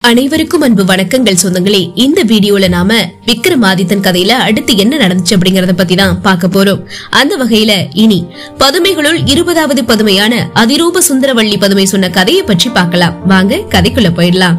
அனைவருக்கும் அன்பு வணக்கங்கள் சொந்தங்களே இந்த வீடியோல நாம விக்ரமாதித்தன் கதையில அடுத்து என்ன நடந்துச்சு அப்படிங்கறத பத்தி தான் பார்க்க போறோம் அந்த வகையில இனி பதுமைகளுள் இருபதாவது பதுமையான அதிரூப சுந்தரவள்ளி பதுமை சொன்ன கதையை பற்றி பார்க்கலாம் வாங்க கதைக்குள்ள போயிடலாம்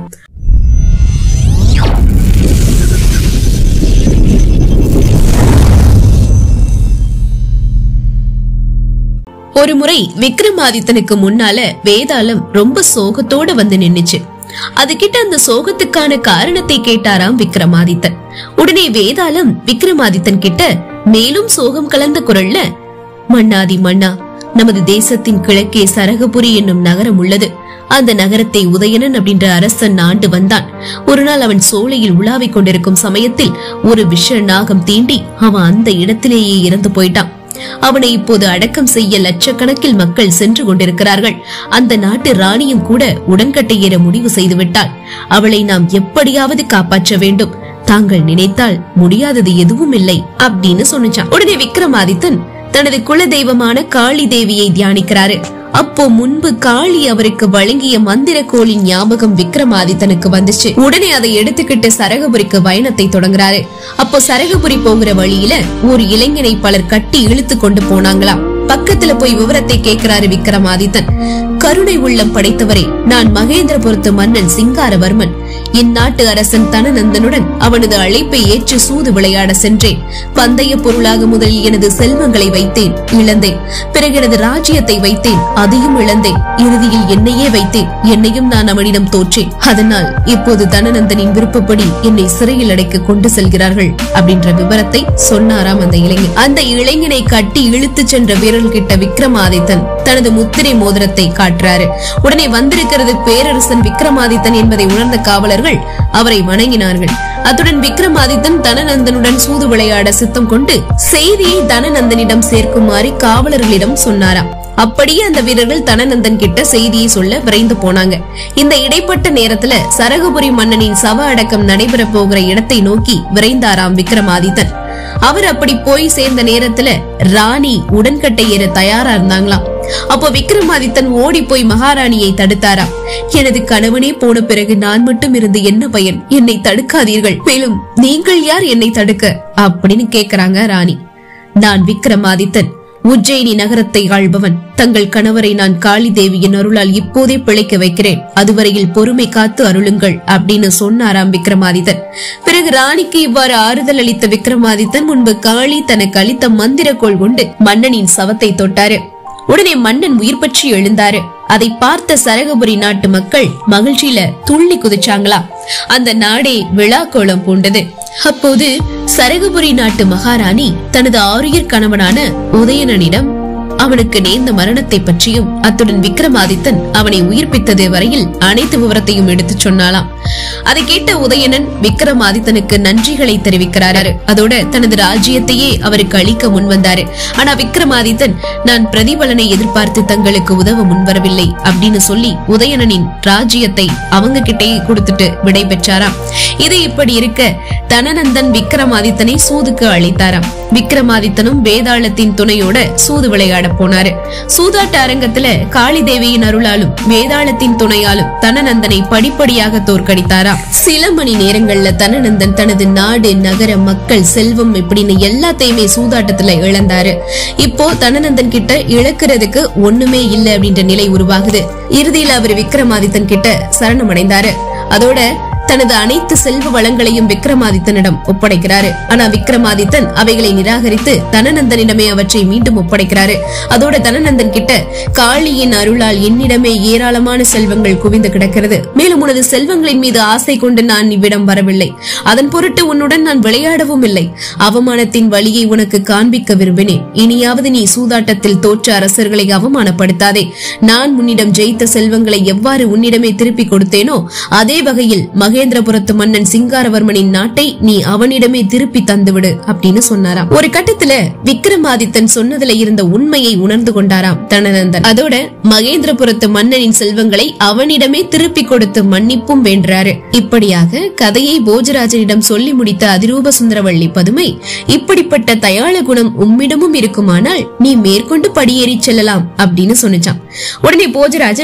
ஒரு முறை விக்ரமாதித்தனுக்கு முன்னால வேதாளம் ரொம்ப சோகத்தோட வந்து நின்னுச்சு அது கிட்ட அந்த சோகத்துக்கான காரணத்தை கேட்டாராம் விக்ரமாதித்தன் உடனே வேதாளம் விக்ரமாதித்தன் கிட்ட மேலும் சோகம் கலந்த குரல்ல மன்னாதி மன்னா நமது தேசத்தின் கிழக்கே சரகபுரி என்னும் நகரம் உள்ளது அந்த நகரத்தை உதயணன் அப்படின்ற அரசன் ஆண்டு வந்தான் ஒரு நாள் அவன் சோலையில் உலாவிக் கொண்டிருக்கும் சமயத்தில் ஒரு விஷ நாகம் தீண்டி அவன் அந்த இடத்திலேயே இறந்து போயிட்டான் அவனை இப்போது அடக்கம் செய்ய லட்சக்கணக்கில் மக்கள் சென்று கொண்டிருக்கிறார்கள் அந்த நாட்டு ராணியும் கூட உடன்கட்டை ஏற முடிவு செய்துவிட்டாள் அவளை நாம் எப்படியாவது காப்பாற்ற வேண்டும் தாங்கள் நினைத்தால் முடியாதது எதுவும் இல்லை அப்படின்னு சொன்னிச்சான் உடனே விக்ரமாதித்தன் தனது குல தெய்வமான காளி தேவியை தியானிக்கிறாரு அப்போ முன்பு காளி அவருக்கு வழங்கிய மந்திர கோளின் ஞாபகம் விக்ரமாதித்தனுக்கு வந்துச்சு உடனே அதை எடுத்துக்கிட்டு சரகபுரிக்கு பயணத்தை தொடங்குறாரு அப்போ சரகபுரி போகிற வழியில ஒரு இளைஞனை பலர் கட்டி இழுத்து கொண்டு போனாங்களாம் பக்கத்துல போய் விவரத்தை கேட்கிறாரு விக்ரமாதித்தன் கருணை உள்ளம் படைத்தவரே நான் மகேந்திரபுரத்து மன்னன் சிங்காரவர்மன் இந்நாட்டு அரசன் தனநந்தனுடன் அவனது அழைப்பை ஏற்று சூது விளையாட சென்றேன் பந்தய பொருளாக முதலில் எனது செல்வங்களை வைத்தேன் இழந்தேன் பிறகு எனது ராஜ்யத்தை வைத்தேன் அதையும் இழந்தேன் இறுதியில் என்னையே வைத்தேன் என்னையும் நான் அவனிடம் தோற்றேன் அதனால் இப்போது தனநந்தனின் விருப்பப்படி என்னை சிறையில் அடைக்க கொண்டு செல்கிறார்கள் அப்படின்ற விவரத்தை சொன்னாராம் அந்த இளைஞன் அந்த இளைஞனை கட்டி இழுத்து சென்ற வீரர் கிட்ட விக்ரமாதித்தன் தனது முத்திரை மோதிரத்தை காட்டுறாரு உடனே வந்திருக்கிறது பேரரசன் விக்ரமாதித்தன் என்பதை உணர்ந்த காவலர்கள் அவரை வணங்கினார்கள் அத்துடன் விக்ரமாதித்தன் தனநந்தனுடன் சூது விளையாட சித்தம் கொண்டு செய்தியை தனநந்தனிடம் சேர்க்குமாறு காவலர்களிடம் சொன்னாராம் அப்படியே அந்த வீரர்கள் தனநந்தன் கிட்ட செய்தியை சொல்ல விரைந்து போனாங்க இந்த இடைப்பட்ட நேரத்துல சரகபுரி மன்னனின் சவ அடக்கம் நடைபெற போகிற இடத்தை நோக்கி விரைந்தாராம் விக்ரமாதித்தன் அவர் அப்படி போய் சேர்ந்த நேரத்துல ராணி உடன்கட்டை ஏற தயாரா இருந்தாங்களாம் அப்போ விக்ரமாதித்தன் ஓடி போய் மகாராணியை தடுத்தாராம் எனது கணவனே போன பிறகு நான் மட்டும் இருந்து என்ன பயன் என்னை தடுக்காதீர்கள் மேலும் நீங்கள் யார் என்னை தடுக்க அப்படின்னு கேக்குறாங்க ராணி நான் விக்ரமாதித்தன் உஜ்ஜயினி நகரத்தை ஆள்பவன் தங்கள் கணவரை நான் காளி தேவியின் அருளால் இப்போதே பிழைக்க வைக்கிறேன் அதுவரையில் பொறுமை காத்து அருளுங்கள் அப்படின்னு சொன்னாராம் விக்ரமாதித்தன் பிறகு ராணிக்கு இவ்வாறு ஆறுதல் அளித்த விக்ரமாதித்தன் முன்பு காளி தனக்கு அளித்த மந்திரக்கோள் கொண்டு மன்னனின் சவத்தை தொட்டாரு உடனே மன்னன் உயிர் பற்றி எழுந்தாரு அதை பார்த்த சரகபுரி நாட்டு மக்கள் மகிழ்ச்சியில துள்ளி குதிச்சாங்களா அந்த நாடே விழா கோலம் பூண்டது அப்போது சரகபுரி நாட்டு மகாராணி தனது ஆரியர் கணவனான உதயணனிடம் அவனுக்கு நேர்ந்த மரணத்தை பற்றியும் அத்துடன் விக்ரமாதித்தன் அவனை உயிர்ப்பித்தது வரையில் அனைத்து விவரத்தையும் எடுத்துச் சொன்னாலாம் அதை கேட்ட உதயணன் விக்ரமாதித்தனுக்கு நன்றிகளை தெரிவிக்கிறாரு அதோட தனது ராஜ்யத்தையே அவருக்கு அளிக்க முன்வந்தாரு ஆனா விக்ரமாதித்தன் நான் பிரதிபலனை எதிர்பார்த்து தங்களுக்கு உதவ முன்வரவில்லை அப்படின்னு சொல்லி உதயணனின் ராஜ்யத்தை அவங்க கிட்டேயே கொடுத்துட்டு விடை பெற்றாராம் இது இப்படி இருக்க தனநந்தன் விக்ரமாதித்தனை சூதுக்கு அழைத்தாராம் விக்ரமாதித்தனும் வேதாளத்தின் துணையோட சூது விளையாட போனாரு சூதாட்ட அரங்கத்துல காளி தேவியின் அருளாலும் வேதாளத்தின் துணையாலும் தனநந்தனை படிப்படியாக தோற்கடித்தாராம் சில மணி நேரங்கள்ல தனநந்தன் தனது நாடு நகர மக்கள் செல்வம் இப்படின்னு எல்லாத்தையுமே சூதாட்டத்துல இழந்தாரு இப்போ தனநந்தன் கிட்ட இழக்கிறதுக்கு ஒண்ணுமே இல்ல அப்படின்ற நிலை உருவாகுது இறுதியில அவர் விக்ரமாதித்தன் கிட்ட சரணமடைந்தாரு அதோட தனது அனைத்து செல்வ வளங்களையும் விக்ரமாதித்தனிடம் ஒப்படைக்கிறாரு ஆனா விக்ரமாதித்தன் அவைகளை நிராகரித்து தனநந்தனிடமே அவற்றை மீண்டும் ஒப்படைக்கிறாரு அதோட தனநந்தன் கிட்ட காளியின் அருளால் என்னிடமே ஏராளமான செல்வங்கள் குவிந்து கிடக்கிறது மேலும் உனது செல்வங்களின் மீது ஆசை கொண்டு நான் இவ்விடம் வரவில்லை அதன் பொருட்டு உன்னுடன் நான் விளையாடவும் இல்லை அவமானத்தின் வழியை உனக்கு காண்பிக்க விரும்பினேன் இனியாவது நீ சூதாட்டத்தில் தோற்ற அரசர்களை அவமானப்படுத்தாதே நான் உன்னிடம் ஜெயித்த செல்வங்களை எவ்வாறு உன்னிடமே திருப்பி கொடுத்தேனோ அதே வகையில் மகேந்திரபுரத்து மன்னன் சிங்காரவர்மனின் நாட்டை நீ அவனிடமே திருப்பி தந்துவிடு அப்படின்னு சொன்னாராம் ஒரு கட்டத்துல விக்ரமாதித்தன் சொன்னதுல இருந்த உண்மையை உணர்ந்து கொண்டாராம் தனநந்தன் அதோட மகேந்திரபுரத்து மன்னனின் செல்வங்களை அவனிடமே திருப்பி கொடுத்து மன்னிப்பும் வேண்டாரு இப்படியாக கதையை போஜராஜனிடம் சொல்லி முடித்த அதிரூப சுந்தரவள்ளி பதுமை இப்படிப்பட்ட தயாள குணம் உம்மிடமும் இருக்குமானால் நீ மேற்கொண்டு படியேறி செல்லலாம் அப்படின்னு சொன்னிச்சான் உடனே போஜராஜன்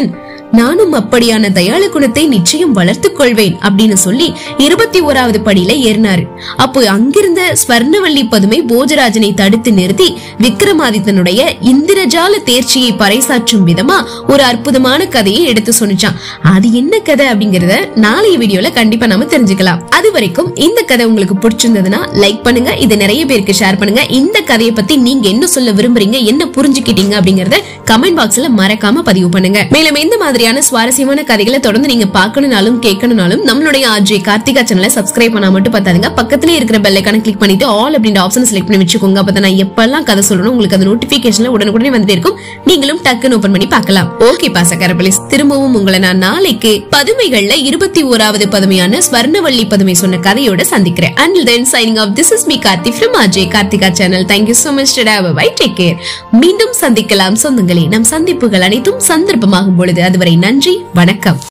நானும் அப்படியான தயாள குணத்தை நிச்சயம் வளர்த்துக் கொள்வேன் அப்படின்னு சொல்லி இருபத்தி ஓராவது படியில ஏறினாரு அப்போ அங்கிருந்த ஸ்வர்ணவல்லி பதுமை போஜராஜனை தடுத்து நிறுத்தி விக்ரமாதித்தனுடைய இந்திரஜால தேர்ச்சியை பறைசாற்றும் விதமா ஒரு அற்புதமான கதையை எடுத்து சொன்னிச்சான் அது என்ன கதை அப்படிங்கறத நாளைய வீடியோல கண்டிப்பா நாம தெரிஞ்சுக்கலாம் அது வரைக்கும் இந்த கதை உங்களுக்கு பிடிச்சிருந்ததுன்னா லைக் பண்ணுங்க இதை நிறைய பேருக்கு ஷேர் பண்ணுங்க இந்த கதையை பத்தி நீங்க என்ன சொல்ல விரும்புறீங்க என்ன புரிஞ்சுக்கிட்டீங்க அப்படிங்கறத கமெண்ட் பாக்ஸ்ல மறக்காம பதிவு பண்ணுங்க மேலும் இந்த மாதிரியான சுவாரஸ்யமான கதைகளை தொடர்ந்து நீங்க பார்க்கணும்னாலும் கேட்கணும்னாலும் நம்மளுடைய ஆர்ஜே கார்த்திகா சேனலை சப்ஸ்கிரைப் பண்ணா மட்டும் பார்த்தாதுங்க பக்கத்துல இருக்கிற பெல் ஐக்கான கிளிக் பண்ணிட்டு ஆல் அப்படின்ற ஆப்ஷன் செலக்ட் பண்ணி வச்சுக்கோங்க அப்பதான் நான் எப்பெல்லாம் கதை சொல்லணும் உங்களுக்கு அந்த நோட்டிபிகேஷன்ல உடனுக்குடனே வந்துட்டே இருக்கும் நீங்களும் டக்குன்னு ஓபன் பண்ணி பார்க்கலாம் ஓகே பாசக்கார போலீஸ் திரும்பவும் உங்களை நான் நாளைக்கு பதுமைகள்ல இருபத்தி ஓராவது பதுமையான ஸ்வர்ணவள்ளி பதுமை சொன்ன கதையோட சந்திக்கிறேன் and then signing off this is me Karthi from Ajay Karthika channel thank you so much bye take care மீண்டும் சந்திக்கலாம் சொந்தங்களே நம் சந்திப்புகள் அனைத்தும் சந்தர்ப்பமாகும் பொழுது அதுவரை நன்றி வணக்கம்